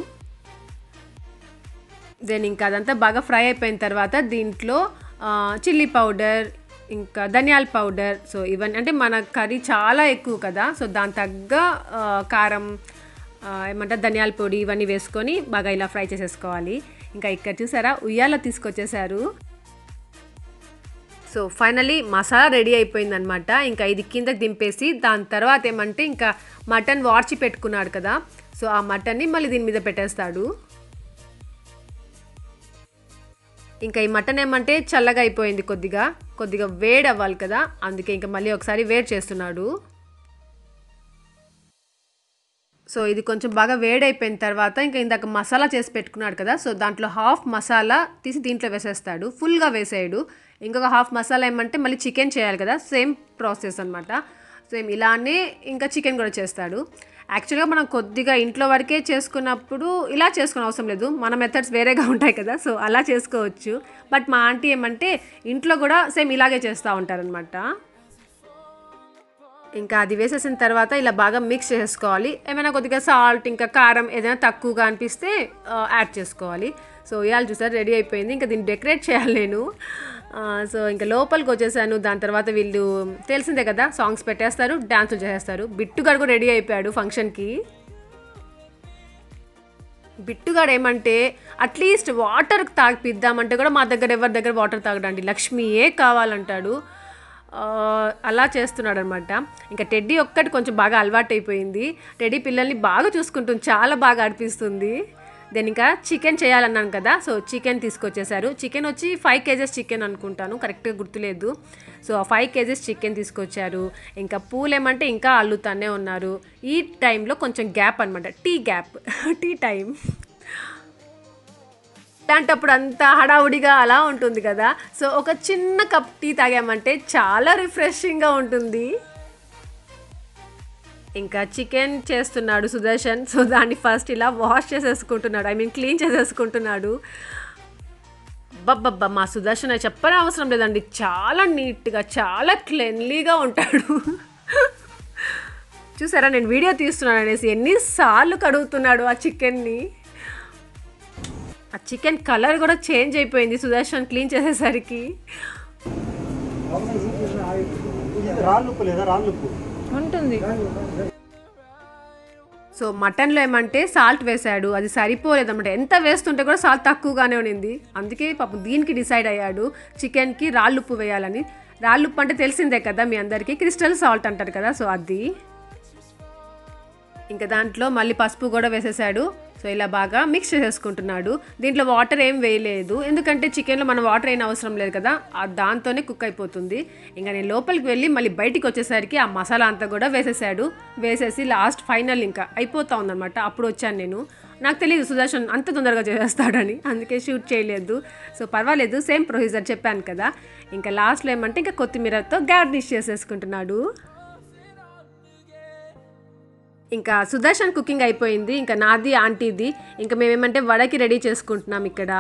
దెన్ ఇంకా అదంతా బాగా ఫ్రై అయిపోయిన తర్వాత దీంట్లో చిల్లీ పౌడర్ ఇంకా ధనియాల పౌడర్ సో ఇవన్నీ అంటే మన కర్రీ చాలా ఎక్కువ కదా సో దాని తగ్గ ఆ, కారం ఆ, ఏమంటారు ధనియాల పొడి ఇవన్నీ వేసుకొని బాగా ఇలా ఫ్రై చేసేసుకోవాలి ఇంకా ఇక్కడ చూసారా ఉయ్యాల తీసుకొచ్చేసారు సో ఫైనలీ మసాలా రెడీ అయిపోయిందనమాట ఇంకా ఇది కిందకి దింపేసి దాని తర్వాత ఏమంటే ఇంకా మటన్ వార్చి పెట్టుకున్నాడు కదా సో ఆ మటన్ని మళ్ళీ దీని మీద పెట్టేస్తాడు ఇంకా ఈ మటన్ ఏమంటే చల్లగా అయిపోయింది కొద్దిగా కొద్దిగా వేడి అవ్వాలి కదా అందుకే ఇంకా మళ్ళీ ఒకసారి వేడి చేస్తున్నాడు సో ఇది కొంచెం బాగా వేడైపోయిన తర్వాత ఇంకా ఇందాక మసాలా చేసి పెట్టుకున్నాడు కదా సో దాంట్లో హాఫ్ మసాలా తీసి దీంట్లో వేసేస్తాడు ఫుల్గా వేసేయడు ఇంకొక హాఫ్ మసాలా ఏమంటే మళ్ళీ చికెన్ చేయాలి కదా సేమ్ ప్రాసెస్ అనమాట సేమ్ ఇలానే ఇంకా చికెన్ కూడా చేస్తాడు యాక్చువల్గా మనం కొద్దిగా ఇంట్లో వరకే చేసుకున్నప్పుడు ఇలా చేసుకునే అవసరం లేదు మన మెథడ్స్ వేరేగా ఉంటాయి కదా సో అలా చేసుకోవచ్చు బట్ మా ఆంటీ ఏమంటే ఇంట్లో కూడా సేమ్ ఇలాగే చేస్తూ ఉంటారనమాట ఇంకా అది వేసేసిన తర్వాత ఇలా బాగా మిక్స్ చేసుకోవాలి ఏమైనా కొద్దిగా సాల్ట్ ఇంకా కారం ఏదైనా తక్కువగా అనిపిస్తే ఆ, యాడ్ చేసుకోవాలి సో ఇవాళ చూసారు రెడీ అయిపోయింది ఇంకా దీన్ని డెకరేట్ చేయాలి నేను ఆ, సో ఇంకా లోపలికి వచ్చేసాను దాని తర్వాత వీళ్ళు తెలిసిందే కదా సాంగ్స్ పెట్టేస్తారు డ్యాన్సులు చేసేస్తారు బిట్టుగాడు కూడా రెడీ అయిపోయాడు ఫంక్షన్కి బిట్టుగాడు ఏమంటే అట్లీస్ట్ వాటర్ తాగిపిద్దామంటే కూడా మా దగ్గర ఎవరి దగ్గర వాటర్ తాగడండి లక్ష్మియే కావాలంటాడు ఆ, అలా చేస్తున్నాడు అనమాట ఇంకా టెడ్డీ ఒక్కటి కొంచెం బాగా అలవాటు అయిపోయింది టెడ్డీ పిల్లల్ని బాగా చూసుకుంటుంది చాలా బాగా అనిపిస్తుంది దెన్ ఇంకా చికెన్ చేయాలన్నాను కదా సో చికెన్ తీసుకొచ్చేసారు చికెన్ వచ్చి ఫైవ్ కేజెస్ చికెన్ అనుకుంటాను కరెక్ట్గా గుర్తులేదు సో ఆ ఫైవ్ కేజెస్ చికెన్ తీసుకొచ్చారు ఇంకా పూలు ఏమంటే ఇంకా అల్లుతానే ఉన్నారు ఈ టైంలో కొంచెం గ్యాప్ అనమాట టీ గ్యాప్ టీ టైం ఇలాంటప్పుడు అంతా హడావుడిగా అలా ఉంటుంది కదా సో ఒక చిన్న కప్ టీ తాగామంటే చాలా రిఫ్రెషింగ్గా ఉంటుంది ఇంకా చికెన్ చేస్తున్నాడు సుదర్శన్ సో దాన్ని ఫస్ట్ ఇలా వాష్ చేసేసుకుంటున్నాడు ఐ మీన్ క్లీన్ చేసేసుకుంటున్నాడు బబ్బబ్బా మా సుదర్శన్ అది చెప్పని అవసరం లేదండి చాలా నీట్గా చాలా క్లెన్లీగా ఉంటాడు చూసారా నేను వీడియో తీస్తున్నాను అనేసి ఎన్నిసార్లు కడుగుతున్నాడు ఆ చికెన్ని ఆ చికెన్ కలర్ కూడా చేంజ్ అయిపోయింది సుదర్శన్ క్లీన్ చేసేసరికి రాళ్ళుప్పు లేదా రాళ్ళుప్పు ఉంటుంది సో మటన్లో ఏమంటే సాల్ట్ వేశాడు అది సరిపోలేదు అనమాట ఎంత వేస్తుంటే కూడా సాల్ట్ తక్కువగానే ఉండింది అందుకే పాపం దీనికి డిసైడ్ అయ్యాడు చికెన్కి రాళ్ళుప్పు వేయాలని రాళ్ళుప్పు అంటే తెలిసిందే కదా మీ అందరికీ క్రిస్టల్ సాల్ట్ అంటారు కదా సో అది ఇంకా దాంట్లో మళ్ళీ పసుపు కూడా వేసేసాడు సో ఇలా బాగా మిక్స్ చేసేసుకుంటున్నాడు దీంట్లో వాటర్ ఏం వేయలేదు ఎందుకంటే చికెన్లో మనం వాటర్ ఏం అవసరం లేదు కదా ఆ దాంతోనే కుక్ అయిపోతుంది ఇంకా నేను లోపలికి వెళ్ళి మళ్ళీ బయటికి వచ్చేసరికి ఆ మసాలా అంతా కూడా వేసేసాడు వేసేసి లాస్ట్ ఫైనల్ ఇంకా అయిపోతా ఉందన్నమాట అప్పుడు వచ్చాను నేను నాకు తెలియదు సుదర్శన్ అంత తొందరగా చేసేస్తాడని అందుకే షూట్ చేయలేదు సో పర్వాలేదు సేమ్ ప్రొసీజర్ చెప్పాను కదా ఇంకా లాస్ట్లో ఏమంటే ఇంకా కొత్తిమీరతో గార్నిష్ చేసేసుకుంటున్నాడు ఇంకా సుదర్శన్ కుకింగ్ అయిపోయింది ఇంకా నాది ఆంటీది ఇంకా మేమేమంటే వడకి రెడీ చేసుకుంటున్నాం ఇక్కడ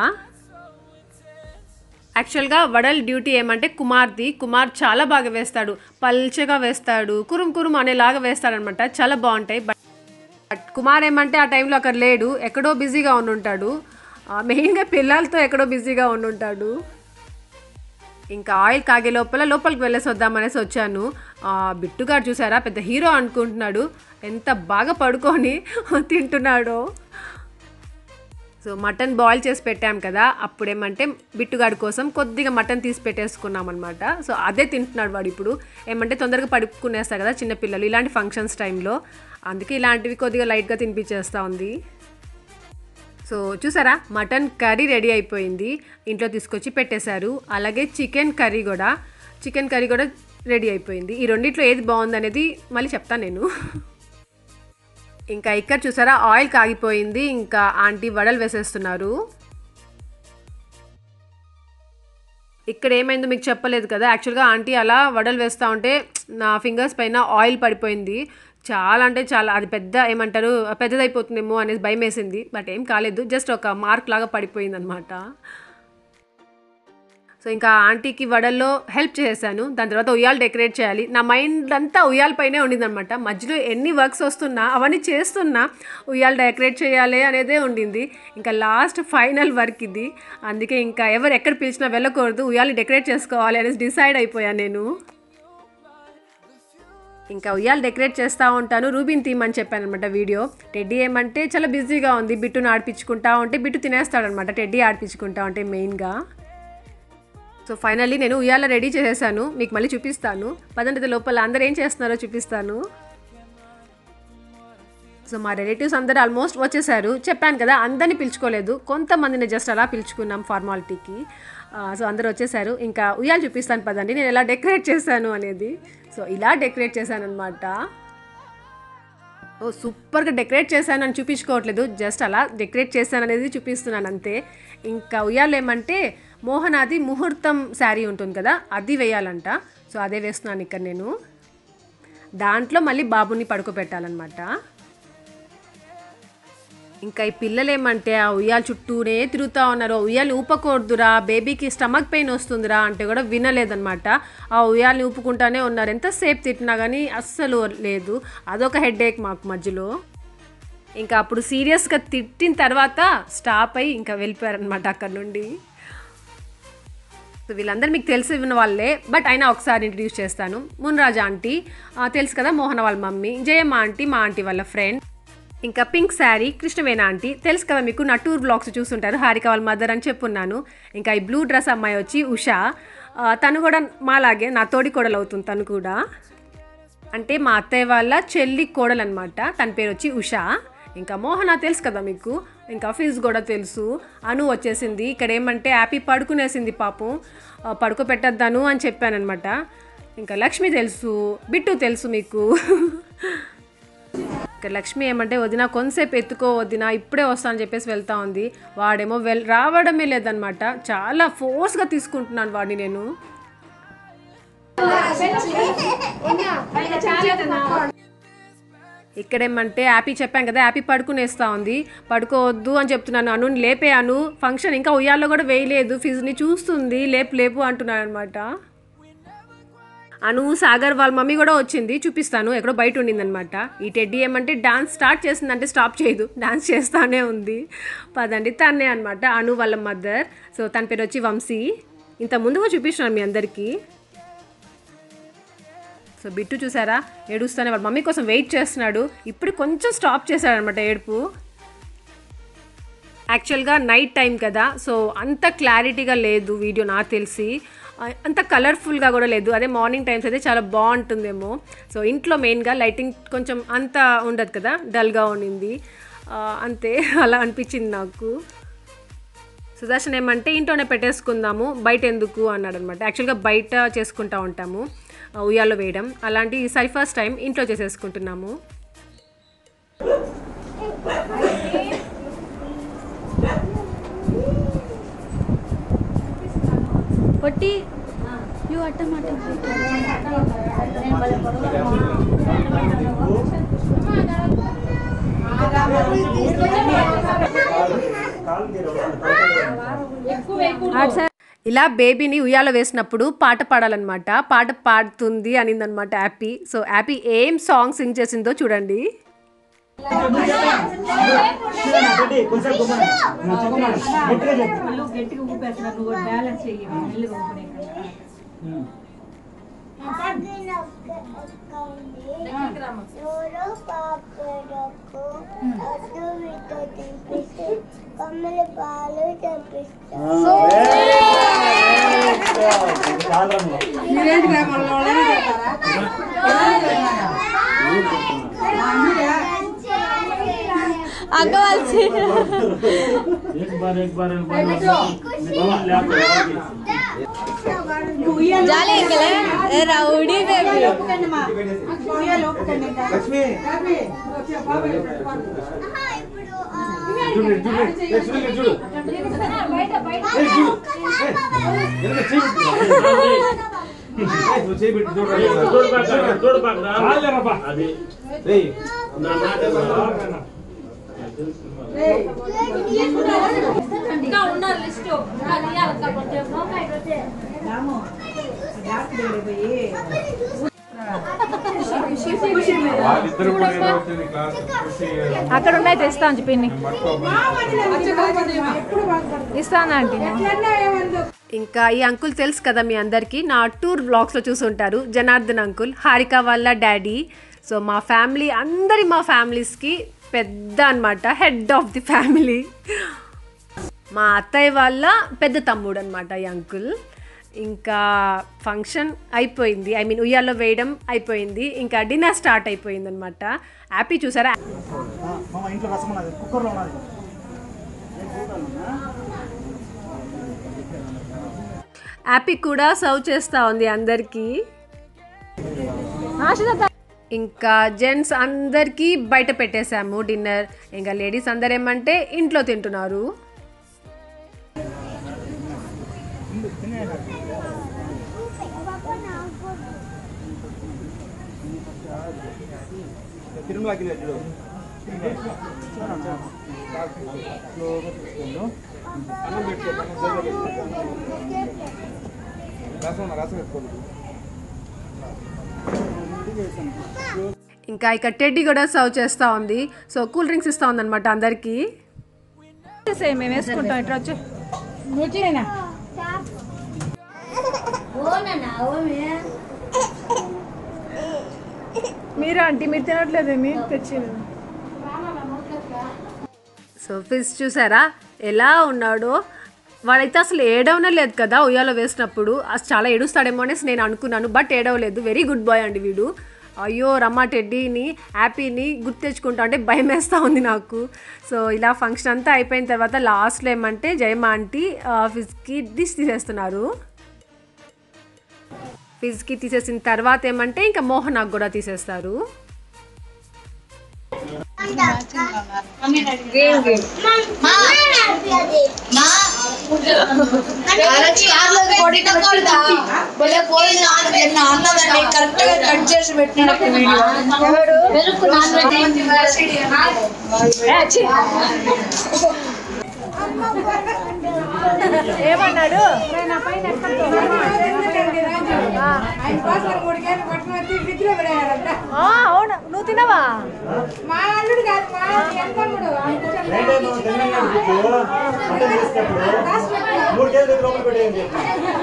యాక్చువల్గా వడల్ డ్యూటీ ఏమంటే కుమార్ది కుమార్ చాలా బాగా వేస్తాడు పల్చగా వేస్తాడు కురుం కురుం అనేలాగా వేస్తాడనమాట చాలా బాగుంటాయి బట్ బట్ కుమార్ ఏమంటే ఆ టైంలో అక్కడ లేడు ఎక్కడో బిజీగా ఉండుంటాడు ఆ, మెయిన్గా పిల్లలతో ఎక్కడో బిజీగా ఉండుంటాడు ఇంకా ఆయిల్ కాగే లోపల లోపలికి వెళ్ళేసి వద్దామనేసి వచ్చాను ఆ, బిట్టుగాడు చూసారా పెద్ద హీరో అనుకుంటున్నాడు ఎంత బాగా పడుకొని తింటున్నాడో సో మటన్ బాయిల్ చేసి పెట్టాం కదా అప్పుడేమంటే బిట్టుగాడి కోసం కొద్దిగా మటన్ తీసి పెట్టేసుకున్నాం అనమాట సో అదే తింటున్నాడు వాడు ఇప్పుడు ఏమంటే తొందరగా పడుకునేస్తారు కదా చిన్నపిల్లలు ఇలాంటి ఫంక్షన్స్ టైంలో అందుకే ఇలాంటివి కొద్దిగా లైట్గా తినిపించేస్తూ ఉంది సో చూసారా మటన్ కర్రీ రెడీ అయిపోయింది ఇంట్లో తీసుకొచ్చి పెట్టేశారు అలాగే చికెన్ కర్రీ కూడా చికెన్ కర్రీ కూడా రెడీ అయిపోయింది ఈ రెండిట్లో ఏది బాగుంది అనేది మళ్ళీ చెప్తాను నేను ఇంకా ఇక్కడ చూసారా ఆయిల్ కాగిపోయింది ఇంకా ఆంటీ వడలు వేసేస్తున్నారు ఇక్కడ ఏమైందో మీకు చెప్పలేదు కదా యాక్చువల్గా ఆంటీ అలా వడలు వేస్తూ ఉంటే నా ఫింగర్స్ పైన ఆయిల్ పడిపోయింది చాలా అంటే చాలా అది పెద్ద ఏమంటారు పెద్దదైపోతుందేమో అనేసి భయం వేసింది బట్ ఏం కాలేదు జస్ట్ ఒక మార్క్ లాగా పడిపోయింది అనమాట సో ఇంకా ఆంటీకి వడల్లో హెల్ప్ చేశాను దాని తర్వాత ఉయ్యాలు డెకరేట్ చేయాలి నా మైండ్ అంతా ఉయ్యాల పైనే ఉండిందనమాట మధ్యలో ఎన్ని వర్క్స్ వస్తున్నా అవన్నీ చేస్తున్నా ఉయ్యాలు డెకరేట్ చేయాలి అనేదే ఉండింది ఇంకా లాస్ట్ ఫైనల్ వర్క్ ఇది అందుకే ఇంకా ఎవరు ఎక్కడ పిలిచినా వెళ్ళకూడదు ఉయ్యాలు డెకరేట్ చేసుకోవాలి అనేసి డిసైడ్ అయిపోయాను నేను ఇంకా ఉయ్యాలు డెకరేట్ చేస్తూ ఉంటాను రూబిన్ థీమ్ అని చెప్పాను అనమాట వీడియో టెడ్డీ ఏమంటే చాలా బిజీగా ఉంది బిట్టును ఆడిపించుకుంటా ఉంటే బిట్టు తినేస్తాడనమాట టెడ్డీ ఆడిపించుకుంటా ఉంటే మెయిన్గా సో ఫైనల్లీ నేను ఉయ్యాల రెడీ చేసేసాను మీకు మళ్ళీ చూపిస్తాను పదండి లోపల అందరు ఏం చేస్తున్నారో చూపిస్తాను సో మా రిలేటివ్స్ అందరూ ఆల్మోస్ట్ వచ్చేసారు చెప్పాను కదా అందరిని పిలుచుకోలేదు కొంతమందిని జస్ట్ అలా పిలుచుకున్నాం ఫార్మాలిటీకి సో అందరూ వచ్చేసారు ఇంకా ఉయ్యాలు చూపిస్తాను పదండి నేను ఎలా డెకరేట్ చేశాను అనేది సో ఇలా డెకరేట్ చేశాను అనమాట ఓ సూపర్గా డెకరేట్ చేశాను అని చూపించుకోవట్లేదు జస్ట్ అలా డెకరేట్ చేశాను అనేది చూపిస్తున్నాను అంతే ఇంకా ఉయ్యాలు ఏమంటే మోహనాది ముహూర్తం శారీ ఉంటుంది కదా అది వేయాలంట సో అదే వేస్తున్నాను ఇక్కడ నేను దాంట్లో మళ్ళీ బాబుని పడుకోబెట్టాలన్నమాట ఇంకా ఈ పిల్లలు ఏమంటే ఆ ఉయ్యాల చుట్టూనే తిరుగుతూ ఉన్నారు ఆ ఉయ్యాలు ఊపకూడదురా బేబీకి స్టమక్ పెయిన్ వస్తుందిరా అంటే కూడా వినలేదన్నమాట ఆ ఉయ్యాలని ఊపుకుంటానే ఉన్నారు ఎంతసేపు తిట్టినా కానీ అస్సలు లేదు అదొక హెడ్ మాకు మధ్యలో ఇంకా అప్పుడు సీరియస్గా తిట్టిన తర్వాత స్టాప్ అయ్యి ఇంకా వెళ్ళిపోయారనమాట అక్కడ నుండి సో వీళ్ళందరూ మీకు తెలిసి ఉన్న వాళ్ళే బట్ అయినా ఒకసారి ఇంట్రడ్యూస్ చేస్తాను మున్రాజా ఆంటీ ఆ, తెలుసు కదా మోహన వాళ్ళ మమ్మీ జయమ్మ ఆంటీ మా ఆంటీ వాళ్ళ ఫ్రెండ్ ఇంకా పింక్ శారీ కృష్ణవేణ ఆంటీ తెలుసు కదా మీకు నా టూర్ బ్లాగ్స్ చూస్తుంటారు హారిక వాళ్ళ మదర్ అని చెప్పున్నాను ఇంకా ఈ బ్లూ డ్రెస్ అమ్మాయి వచ్చి ఉషా ఆ, తను కూడా మాలాగే నా తోడి కోడలు అవుతుంది తను కూడా అంటే మా అత్తయ్య వాళ్ళ చెల్లి కోడలు అనమాట తన పేరు వచ్చి ఉషా ఇంకా మోహన తెలుసు కదా మీకు ఇంకా ఫీజు కూడా తెలుసు అను వచ్చేసింది ఇక్కడ ఏమంటే హ్యాపీ పడుకునేసింది పాపం ఆ, పడుకోబెట్టద్దాను అని చెప్పానమాట ఇంకా లక్ష్మి తెలుసు బిట్టు తెలుసు మీకు ఇక్కడ లక్ష్మి ఏమంటే వదిన కొంతసేపు ఎత్తుకో వదిన ఇప్పుడే వస్తా అని చెప్పేసి వెళ్తా ఉంది వాడేమో వెల్ రావడమే లేదనమాట చాలా ఫోర్స్గా తీసుకుంటున్నాను వాడిని నేను ఇక్కడేమంటే హ్యాపీ చెప్పాం కదా హ్యాపీ పడుకునేస్తా ఉంది పడుకోవద్దు అని చెప్తున్నాను అను లేపేయాను ఫంక్షన్ ఇంకా ఉయ్యాల్లో కూడా వేయలేదు ఫిజ్ని చూస్తుంది లేపు లేపు అంటున్నాను అనమాట అను సాగర్ వాళ్ళ మమ్మీ కూడా వచ్చింది చూపిస్తాను ఎక్కడో బయట ఉండిందనమాట ఈ టెడ్డీ ఏమంటే డాన్స్ స్టార్ట్ చేసిందంటే స్టాప్ చేయదు డాన్స్ చేస్తానే ఉంది పదండి తనే అనమాట అను వాళ్ళ మదర్ సో తన పేరు వచ్చి వంశీ ఇంత ముందుగా చూపించినాను మీ అందరికీ సో బిట్టు చూసారా ఏడుస్తానే వాళ్ళ మమ్మీ కోసం వెయిట్ చేస్తున్నాడు ఇప్పుడు కొంచెం స్టాప్ చేశాడనమాట ఏడుపు యాక్చువల్గా నైట్ టైం కదా సో అంత క్లారిటీగా లేదు వీడియో నాకు తెలిసి ఆ, అంత కలర్ఫుల్గా కూడా లేదు అదే మార్నింగ్ టైమ్స్ అయితే చాలా బాగుంటుందేమో సో ఇంట్లో మెయిన్గా లైటింగ్ కొంచెం అంత ఉండదు కదా డల్గా ఉండింది ఆ, అంతే అలా అనిపించింది నాకు సుదర్శన్ ఏమంటే ఇంట్లోనే పెట్టేసుకుందాము బయట ఎందుకు అన్నాడు అనమాట యాక్చువల్గా బయట చేసుకుంటా ఉంటాము ఆ, ఉయ్యాల్లో వేయడం అలాంటి ఈసారి ఫస్ట్ టైం ఇంట్లో చేసేసుకుంటున్నాము పొట్టి యూ అట్టమాట అటు సైడ్ ఇలా బేబీని ఉయ్యాల వేసినప్పుడు పాట పాడాలన్నమాట పాట పాడుతుంది అనిందనమాట హ్యాపీ సో హ్యాపీ ఏం సాంగ్ సింగ్ చేసిందో చూడండి ఎవరో పాపడకు అటు ఇటు తినిపిస్తే కమ్మల పాలు తెప్పిస్తారు అక్క వాళ్ళు एक बार एक बार एक बार बाबा ले आओ జాలి ఎంకలే ఏ రౌడీ బేబీ లక్ష్మి ఇప్పుడు ఆ, చూడు చూడు ఏ, చూడు ఇక్కడ చూడు ఏ, చూడు ఏ, వెనక చేయి పెట్టు. ఏ, నువ్వు చేయి పెట్టు, చూడు రా. చాలే రబ్బా అది ఏయ్, నా మాట వాళ్ళిద్దరూ కూడా ఏదో వచ్చింది క్లాస్ కృషి అక్కడ ఉన్నాయి తెస్తా అని చెప్పింది ఇస్తాను ఆంటీ ఇంకా ఈ అంకుల్ తెలుసు కదా మీ అందరికీ నా టూర్ బ్లాగ్స్లో చూసుంటారు జనార్దన్ అంకుల్ హారిక వాళ్ళ డాడీ సో మా ఫ్యామిలీ అందరి మా ఫ్యామిలీస్కి పెద్ద అన్నమాట హెడ్ ఆఫ్ ది ఫ్యామిలీ మా అత్తయ్య వాళ్ళ పెద్ద తమ్ముడు అనమాట ఈ అంకుల్ ఇంకా ఫంక్షన్ అయిపోయింది ఐ మీన్ ఉయ్యాల్లో వేయడం అయిపోయింది ఇంకా డిన్నర్ స్టార్ట్ అయిపోయింది అనమాట హ్యాపీ చూసారా మామ ఇంట్లో రసం ఉన్నది కుక్కర్లో ఉన్నది హ్యాపీ కూడా సర్వ్ చేస్తూ ఉంది అందరికీ ఇంకా జెంట్స్ అందరికీ బయట పెట్టేశాము డిన్నర్ ఇంకా లేడీస్ అందరు ఏమంటే ఇంట్లో తింటున్నారు తిరుమలకి చూడు అన్నం పెట్టుకో అన్నం చేతిలో పెట్టుకో. రసం రసం ఎత్తుకోదు ఇంకా ఇక టెడ్డీ కూడా సర్వ్ చేస్తూ ఉంది సో కూల్ డ్రింక్స్ ఇస్తూ ఉందన్నమాట అందరికీ సేమ్ మేము వేసుకుంటాం ఇట్లా వచ్చి మీరు ఆంటీ మీరు తినట్లేదేమి తెచ్చింది సో ఫిష్ చూసారా ఎలా ఉన్నాడో వాడైతే అసలు ఏడవనే లేదు కదా ఉయ్యాలో వేసినప్పుడు అసలు చాలా ఏడుస్తాడేమో అనేసి నేను అనుకున్నాను బట్ ఏడవలేదు వెరీ గుడ్ బాయ్ అండి వీడు అయ్యో రమ్మా టెడ్డీని హ్యాపీని గుర్తు తెచ్చుకుంటా అంటే భయం వేస్తూ ఉంది నాకు సో ఇలా ఫంక్షన్ అంతా అయిపోయిన తర్వాత లాస్ట్లో ఏమంటే జయమా ఆంటీ ఫిజ్కి డిష్ తీసేస్తున్నారు ఫిజ్కి తీసేసిన తర్వాత ఏమంటే ఇంకా మోహనాకు కూడా తీసేస్తారు కరెక్ట్ గా కట్ చేసి పెట్టినట్టు వీడియో ఏమన్నాడు ఆ, అవును నువ్వు తినవా ఏంటో నువ్వు తిన్నాడు బిడ్డు. మటన్ చేసినప్పుడు మూడు కేజీలు ఎత్తి లోపల పెట్టేయని చెప్పి.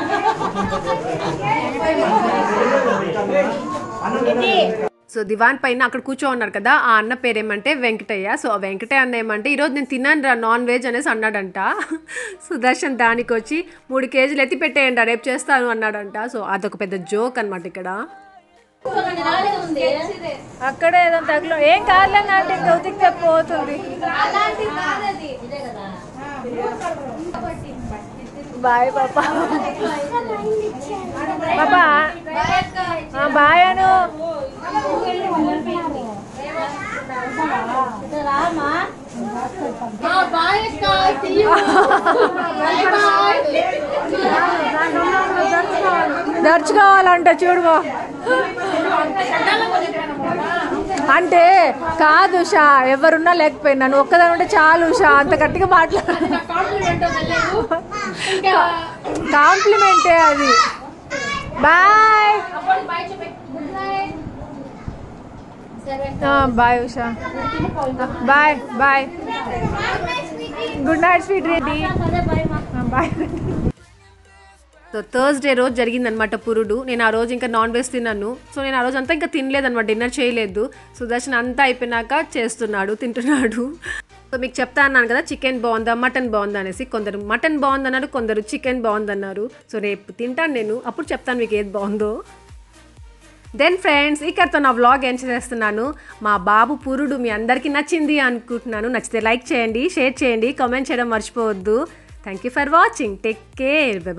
అన్నం తిన్నాడు. సో దివాన్ పైన అక్కడ కూర్చో ఉన్నారు కదా ఆ అన్న పేరేమంటే వెంకటయ్య సో ఆ వెంకటయ్య అన్న ఏమంటే ఈరోజు నేను తిన్నాను రా నాన్ వెజ్ అనేసి అన్నాడంట సుదర్శన్ దానికి వచ్చి మూడు కేజీలు ఎత్తి పెట్టేయండి రేపు చేస్తాను అన్నాడంట సో అదొక పెద్ద జోక్ అనమాట ఇక్కడ అక్కడ ఏదో తగిలో ఏం కాదులేండి అంటే ఇంకా ఉతికితే పోతుంది బాయ్ పాప పాప ఆ, బాయ్ అను దర్చుకోవాలంట చూడు బా. అంటే కాదు షా ఎవరున్నా లేకపోయినా నువ్వు ఒక్కదాని ఉంటే చాలు షా అంత గట్టిగా మాట్లాడు కాంప్లిమెంటే అది bye bye Usha bye bye good night sweet Reddy bye so Thursday రోజు జరిగిందనమాట పురుడు నేను ఆ రోజు ఇంకా నాన్ వెజ్ తిన్నాను సో నేను ఆ రోజు అంతా ఇంకా తినలేదన్నమాట డిన్నర్ చేయలేదు సుదర్శన్ అంతా అయిపోయినాక చేస్తున్నాడు తింటున్నాడు సో మీకు చెప్తా అన్నాను కదా చికెన్ బాగుందా మటన్ బాగుందా అనేసి కొందరు మటన్ బాగుందన్నారు కొందరు చికెన్ బాగుందన్నారు సో రేపు తింటాను నేను అప్పుడు చెప్తాను మీకు ఏది బాగుందో దెన్ ఫ్రెండ్స్ ఇక్కడతో నా వ్లాగ్ ఏం చేస్తున్నాను మా బాబు పురుడు మీ అందరికీ నచ్చింది అనుకుంటున్నాను నచ్చితే లైక్ చేయండి షేర్ చేయండి కామెంట్ చేయడం మర్చిపోవద్దు thank you for watching take care